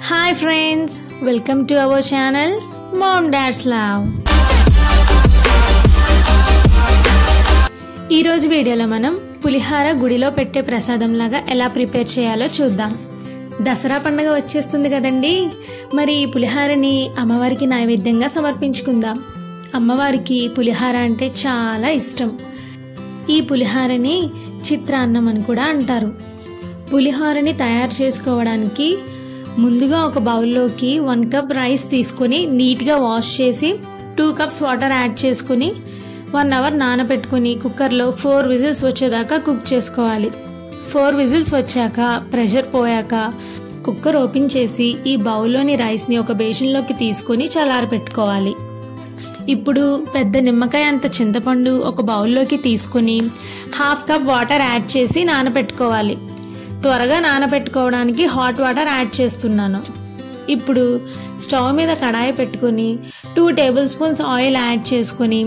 hi friends welcome to our channel mom dad's love ఈరోజు వీడియోలో మనం పులిహార గుడిలో పెట్టే ప్రసాదం లాగా ఎలా ప్రిపేర్ చేయాలో చూద్దాం దసరా పండుగ వచ్చేస్తుంది కదండి మరి ఈ పులిహారని అమ్మవారికి నైవేద్యంగా సమర్పించుకుందాం అమ్మవారికి పులిహార అంటే చాలా ఇష్టం ఈ పులిహారని చిత్రాన్నం అని కూడా అంటారు పులిహోరని తయారు చేసుకోవడానికి ముందుగా ఒక బౌల్లోకి వన్ కప్ రైస్ తీసుకొని నీట్గా వాష్ చేసి టూ కప్స్ వాటర్ యాడ్ చేసుకుని వన్ అవర్ నానబెట్టుకుని కుక్కర్లో ఫోర్ విజిల్స్ వచ్చేదాకా కుక్ చేసుకోవాలి ఫోర్ విజిల్స్ వచ్చాక ప్రెషర్ పోయాక కుక్కర్ ఓపెన్ చేసి ఈ బౌల్లోని రైస్ని ఒక బేషన్లోకి తీసుకొని చల్లారపెట్టుకోవాలి ఇప్పుడు పెద్ద నిమ్మకాయ అంత చింతపండు ఒక బౌల్లోకి తీసుకుని హాఫ్ కప్ వాటర్ యాడ్ చేసి నానబెట్టుకోవాలి త్వరగా నానబెట్టుకోవడానికి హాట్ వాటర్ యాడ్ చేస్తున్నాను ఇప్పుడు స్టవ్ మీద కడాయి పెట్టుకొని two tablespoons oil add చేసుకొని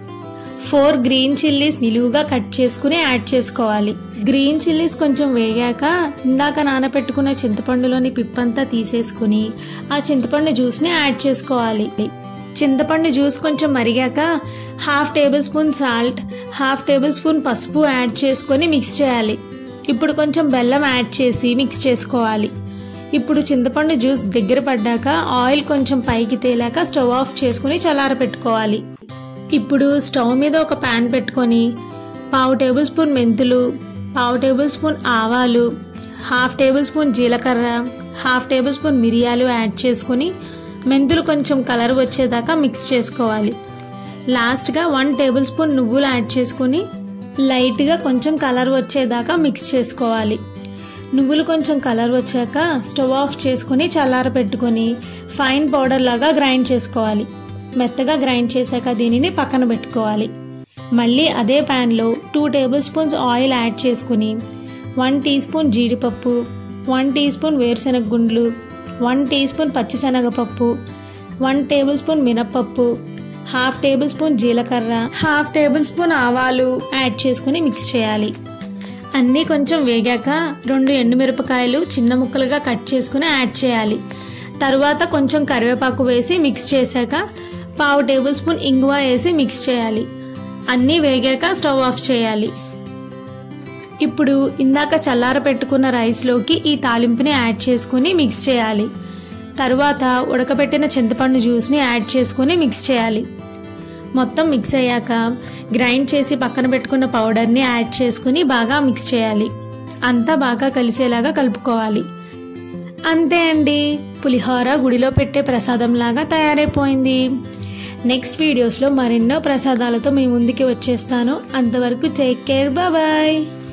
ఫోర్ గ్రీన్ చిల్లీస్ నిలువుగా కట్ చేసుకుని యాడ్ చేసుకోవాలి గ్రీన్ చిల్లీస్ కొంచెం వేగాక ఇందాక నానబెట్టుకున్న చింతపండులోని పిప్పంతా తీసేసుకుని ఆ చింతపండు జ్యూస్ని యాడ్ చేసుకోవాలి చింతపండు జ్యూస్ కొంచెం మరిగాక half tablespoon salt half tablespoon పసుపు యాడ్ చేసుకొని మిక్స్ చేయాలి ఇప్పుడు కొంచెం బెల్లం యాడ్ చేసి మిక్స్ చేసుకోవాలి ఇప్పుడు చింతపండు జ్యూస్ దగ్గర పడ్డాక ఆయిల్ కొంచెం పైకి తేలాక స్టవ్ ఆఫ్ చేసుకుని చల్లారపెట్టుకోవాలి ఇప్పుడు స్టవ్ మీద ఒక ప్యాన్ పెట్టుకొని పావు టేబుల్ స్పూన్ మెంతులు పావు టేబుల్ స్పూన్ ఆవాలు హాఫ్ టేబుల్ స్పూన్ జీలకర్ర హాఫ్ టేబుల్ స్పూన్ మిరియాలు యాడ్ చేసుకొని మెంతులు కొంచెం కలర్ వచ్చేదాకా మిక్స్ చేసుకోవాలి లాస్ట్గా వన్ టేబుల్ స్పూన్ నువ్వులు యాడ్ చేసుకొని లైట్గా కొంచెం కలర్ వచ్చేదాకా మిక్స్ చేసుకోవాలి నువ్వులు కొంచెం కలర్ వచ్చాక స్టవ్ ఆఫ్ చేసుకొని చల్లార పెట్టుకొని ఫైన్ పౌడర్ లాగా గ్రైండ్ చేసుకోవాలి మెత్తగా గ్రైండ్ చేశాక దీనిని పక్కన పెట్టుకోవాలి మళ్ళీ అదే ప్యాన్లో two tablespoons oil add చేసుకుని వన్ టీ స్పూన్ జీడిపప్పు వన్ టీ స్పూన్ వేరుశనగ గుండ్లు వన్ టీ స్పూన్ పచ్చిశనగపప్పు వన్ టేబుల్ స్పూన్ మినప్పప్పు హాఫ్ టేబుల్ స్పూన్ జీలకర్ర హాఫ్ టేబుల్ స్పూన్ ఆవాలు యాడ్ చేసుకుని మిక్స్ చేయాలి అన్నీ కొంచెం వేగాక రెండు ఎండుమిరపకాయలు చిన్న ముక్కలుగా కట్ చేసుకుని యాడ్ చేయాలి తర్వాత కొంచెం కరివేపాకు వేసి మిక్స్ చేశాక పావు టేబుల్ స్పూన్ ఇంగువ వేసి మిక్స్ చేయాలి అన్నీ వేగాక స్టవ్ ఆఫ్ చేయాలి ఇప్పుడు ఇందాక చల్లార పెట్టుకున్న రైస్లోకి ఈ తాలింపుని యాడ్ చేసుకుని మిక్స్ చేయాలి తరువాత ఉడకబెట్టిన చింతపండు జ్యూస్ని యాడ్ చేసుకుని మిక్స్ చేయాలి మొత్తం మిక్స్ అయ్యాక గ్రైండ్ చేసి పక్కన పెట్టుకున్న పౌడర్ని యాడ్ చేసుకుని బాగా మిక్స్ చేయాలి అంతా బాగా కలిసేలాగా కలుపుకోవాలి అంతే అండి పులిహోర గుడిలో పెట్టే ప్రసాదంలాగా తయారైపోయింది నెక్స్ట్ వీడియోస్లో మరెన్నో ప్రసాదాలతో మీ ముందుకి వచ్చేస్తాను అంతవరకు టేక్ కేర్ బాయ్